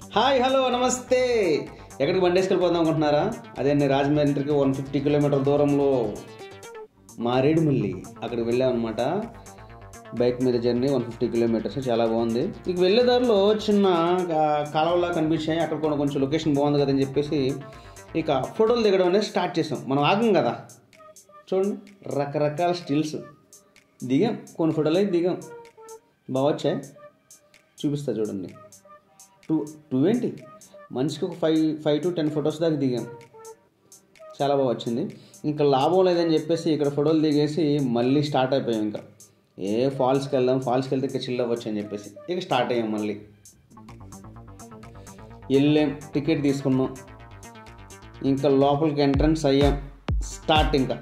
Hi hello నమస్తే ఎక్కడికి బండి వేసుకెళ్ళిపోదాం అనుకుంటున్నారా అదే నేను రాజమండ్రికి వన్ ఫిఫ్టీ కిలోమీటర్ దూరంలో మారేడుమల్లి అక్కడికి వెళ్ళామన్నమాట బైక్ మీద జర్నీ వన్ ఫిఫ్టీ కిలోమీటర్స్ చాలా బాగుంది ఇక వెళ్ళే దారిలో చిన్న ఆ, కాలువలా కనిపించాయి అక్కడ కూడా కొంచెం లొకేషన్ బాగుంది కదని చెప్పేసి ఇక ఫోటోలు దిగడం అనేది స్టార్ట్ చేసాం మనం ఆగం కదా చూడండి రకరకాల స్టిల్స్ దిగాం కొన్ని ఫోటోలు అయితే దిగాం బాగా వచ్చాయి చూపిస్తా చూడండి టూ టూ ఏంటి మనిషికి ఒక five five to ten photos దాకా దిగాం చాలా బాగా వచ్చింది ఇంకా లాభం లేదని చెప్పేసి ఇక్కడ ఫోటోలు దిగేసి మళ్ళీ స్టార్ట్ అయిపోయాం ఇంకా ఏ ఫాల్స్కి వెళ్దాం ఫాల్స్కి వెళ్తే ఇంకా చిల్ అవ్వచ్చు అని చెప్పేసి ఇక స్టార్ట్ అయ్యాం మళ్ళీ వెళ్ళాం టికెట్ తీసుకున్నాం ఇంకా లోపలికి ఎంట్రన్స్ అయ్యాం స్టార్ట్ ఇంకా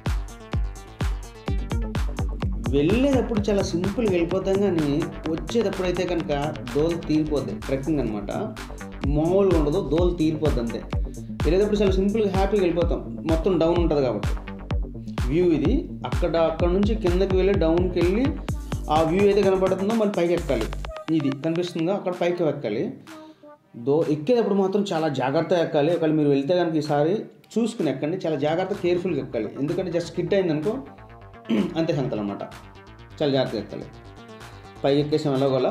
వెళ్ళేటప్పుడు చాలా సింపుల్గా వెళ్ళిపోతాం కానీ వచ్చేటప్పుడు అయితే కనుక దోలు తీరిపోద్ది ట్రెక్కింగ్ అనమాట మామూలుగా ఉండదు దోలు తీరిపోద్ది అంతే వెళ్ళేటప్పుడు చాలా సింపుల్గా హ్యాపీగా వెళ్ళిపోతాం మొత్తం డౌన్ ఉంటుంది కాబట్టి వ్యూ ఇది అక్కడ అక్కడ నుంచి కిందకి వెళ్ళి డౌన్కి వెళ్ళి ఆ వ్యూ అయితే కనపడుతుందో మళ్ళీ పైకి ఎక్కాలి ఇది కనిపిస్తుందో అక్కడ పైకి ఎక్కాలి దో ఎక్కేటప్పుడు మాత్రం చాలా జాగ్రత్తగా ఎక్కాలి ఒకవేళ మీరు వెళ్తే కనుక ఈసారి చూసుకుని ఎక్కండి చాలా జాగ్రత్త కేర్ఫుల్గా ఎక్కాలి ఎందుకంటే జస్ట్ స్కిట్ అయిందనుకో అంతే సంగతులు అనమాట చాలా జాగ్రత్తగా ఎక్కాలి పైకి ఎక్కేసాం ఎలాగోలా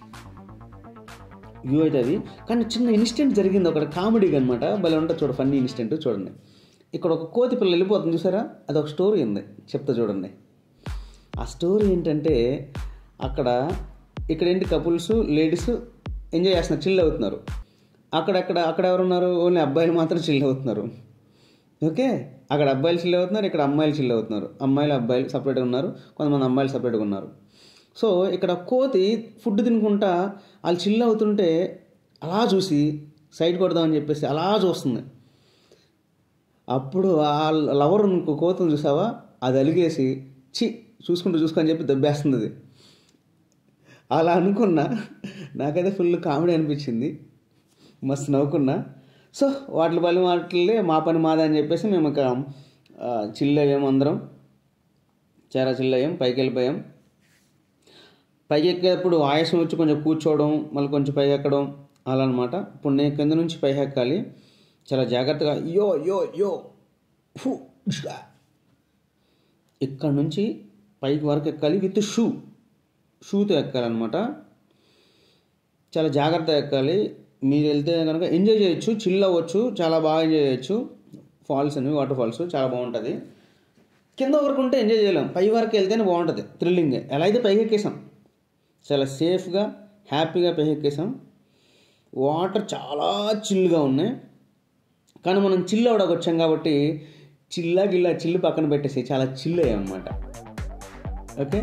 వ్యూ అయితే అది కానీ చిన్న ఇన్సిడెంట్ జరిగింది ఒకటి కామెడీగా అనమాట భలే ఉంటుంది చూడ ఫన్నీ ఇన్సిడెంట్ చూడండి ఇక్కడ ఒక కోతి పిల్ల వెళ్ళిపోతుంది చూసారా అది ఒక స్టోరీ ఉంది చెప్తా చూడండి ఆ స్టోరీ ఏంటంటే అక్కడ ఇక్కడ ఏంటి కపుల్స్ లేడీస్ ఎంజాయ్ చేస్తున్నారు చిల్ అవుతున్నారు అక్కడక్కడ అక్కడ ఎవరున్నారు ఓన్లీ అబ్బాయిలు మాత్రం చిల్ అవుతున్నారు ఓకే అక్కడ అబ్బాయిలు చిల్ అవుతున్నారు ఇక్కడ అమ్మాయిలు చిల్ అవుతున్నారు అమ్మాయిలు అబ్బాయిలు సపరేట్గా ఉన్నారు కొంతమంది అమ్మాయిలు సపరేట్గా ఉన్నారు సో ఇక్కడ కోతి ఫుడ్ తినుకుంటా వాళ్ళు చిల్ అవుతుంటే అలా చూసి సైడ్ కొడదామని చెప్పేసి అలా చూస్తుంది అప్పుడు ఆ లవర్ ఇంకో కోతను చూసావా అది అలిగేసి చి చూసుకుంటూ చూసుకొని చెప్పి దెబ్బేస్తుంది అది అలా అనుకున్నా నాకైతే ఫుల్ కామెడీ అనిపించింది మస్తు నవ్వుకున్నా సో వాటి పని వాటిలే మా పని మాదే అని చెప్పేసి మేము ఇక చిల్ అయ్యాం అందరం చాలా చిల్ అయ్యాం పైకి వెళ్ళిపోయాం పైకి ఎక్కేటప్పుడు ఆయాసం వచ్చి కొంచెం కూర్చోవడం మళ్ళీ కొంచెం పైకి ఎక్కడం అలా అనమాట ఇప్పుడు నేను కింద నుంచి పైకి ఎక్కాలి చాలా జాగ్రత్తగా యో యో యో ఫు షా. ఇక్కడ నుంచి పైకి వరకు ఎక్కాలి విత్ షూ షూతో ఎక్కాలన్నమాట చాలా జాగ్రత్తగా ఎక్కాలి మీరు వెళ్తే కనుక ఎంజాయ్ చేయొచ్చు చిల్ అవ్వచ్చు చాలా బాగా ఎంజాయ్ చేయొచ్చు ఫాల్స్ అనేవి వాటర్ ఫాల్స్ చాలా బాగుంటుంది కింద వరకు ఉంటే ఎంజాయ్ చేయలేం పై వరకు వెళ్తేనే బాగుంటుంది థ్రిల్లింగ్ ఎలా అయితే పైకి ఎక్కేసాం చాలా సేఫ్గా హ్యాపీగా పైకి ఎక్కేసాం వాటర్ చాలా చిల్గా ఉన్నాయి కానీ మనం చిల్ అవడానికి వచ్చాం కాబట్టి చిల్లా గిల్లా చిల్లు పక్కన పెట్టేసి చాలా చిల్ అయ్యాం అన్నమాట ఓకే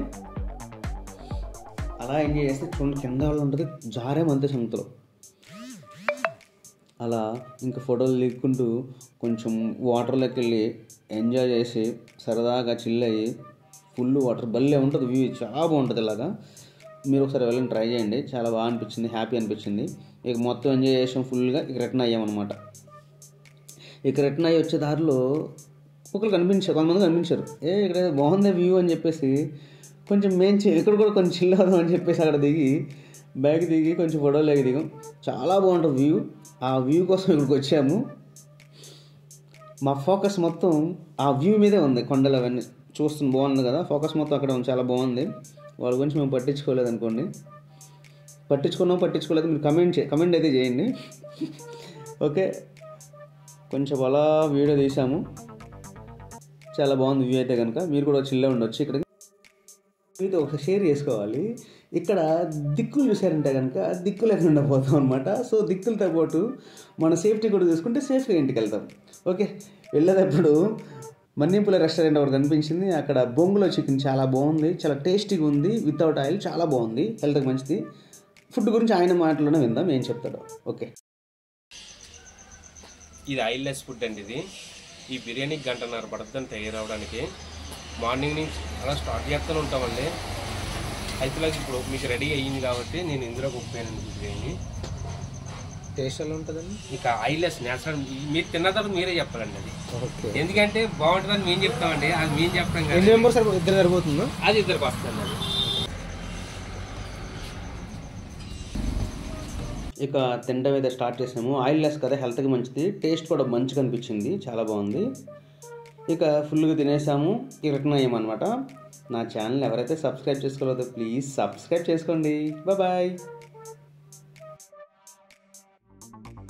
అలా ఎంజాయ్ చేస్తే చూడండి కింద వాళ్ళు ఉంటుంది జారేమంతే సంగతులు అలా ఇంకా ఫోటోలు దిక్కుంటూ కొంచెం వాటర్లోకి వెళ్ళి ఎంజాయ్ చేసి సరదాగా చిల్ అయ్యి ఫుల్ వాటర్ భలే ఉంటుంది వ్యూ చాలా బాగుంటుంది ఇలాగా మీరు ఒకసారి వెళ్ళని ట్రై చేయండి చాలా బాగా అనిపించింది హ్యాపీ అనిపించింది ఇక మొత్తం ఎంజాయ్ చేసాం ఫుల్గా ఇక రిటర్న్ అయ్యామన్నమాట ఇక రిటర్న్ అయ్యి వచ్చే దారిలో ఒకరు కనిపించారు కొంతమంది కనిపించారు ఏ ఇక్కడ ఏదో బాగుంది వ్యూ అని చెప్పేసి కొంచెం మేం చే- ఇక్కడ కూడా కొంచెం చిల్ అవుదాం అని చెప్పేసి అక్కడ దిగి బ్యాగ్ దిగి కొంచెం ఫోటోలు ఎగి దిగాం చాలా బాగుంటుంది వ్యూ ఆ వ్యూ కోసం ఇక్కడికి వచ్చాము మా ఫోకస్ మొత్తం ఆ వ్యూ మీదే ఉంది కొండలు అవన్నీ చూస్తుంది బాగుంది కదా ఫోకస్ మొత్తం అక్కడ ఉంది చాలా బాగుంది వాళ్ళ గురించి మేము పట్టించుకోలేదు అనుకోండి పట్టించుకున్నాం పట్టించుకోలేదు మీరు కమెంట్ చే కమెంట్ అయితే చేయండి ఓకే కొంచెం అలా వీడియో తీసాము చాలా బాగుంది వ్యూ అయితే కనుక మీరు కూడా చిల్ల ఉండొచ్చు ఇక్కడ మీతో ఒక షేర్ చేసుకోవాలి ఇక్కడ దిక్కులు చూసారంటే కనుక దిక్కులు లేకుండా పోతాం అనమాట సో దిక్కులతో పాటు మన సేఫ్టీ కూడా చూసుకుంటే సేఫ్గా ఇంటికి వెళ్తాం ఓకే వెళ్ళేటప్పుడు మన్నీపుల రెస్టారెంట్ ఒకటి కనిపించింది అక్కడ బొంగులో చికెన్ చాలా బాగుంది చాలా టేస్టీగా ఉంది వితౌట్ ఆయిల్ చాలా బాగుంది హెల్త్కి మంచిది ఫుడ్ గురించి ఆయన మాటలోనే విందాం ఏం చెప్తాడో ఓకే ఇది ఐల్లెస్ ఫుడ్ అండి ఇది ఈ బిర్యానీ గంటన్నర పడుతుంది తయారవడానికి మార్నింగ్ నుంచి అలా స్టార్ట్ చేస్తూనే ఉంటామండి అయితే నాకు ఇప్పుడు మీకు రెడీ అయ్యింది కాబట్టి నేను ఇందులో కుక్కానండి బిర్యానీ టేస్ట్ ఎలా ఉంటుందండి ఇక ఐలెస్ నేచురల్ మీరు తిన్న తర్వాత మీరే చెప్పాలండి అది ఓకే ఎందుకంటే బాగుంటుందని మేము చెప్తామండి అది మేము చెప్తాం ఎన్ని కానీ మెంబర్స్ ఇద్దరు సరిపోతుందా అది ఇద్దరికి వస్తుంది అది ఇక తినడం అయితే స్టార్ట్ చేసాము ఆయిల్ లెస్ కదా హెల్త్కి మంచిది టేస్ట్ కూడా మంచిగా అనిపించింది చాలా బాగుంది ఇక ఫుల్గా తినేసాము ఇక రిటర్న్ అయ్యామన్నమాట నా ఛానల్ ఎవరైతే సబ్స్క్రైబ్ చేసుకోలేదో ప్లీజ్ సబ్స్క్రైబ్ చేసుకోండి బాయ్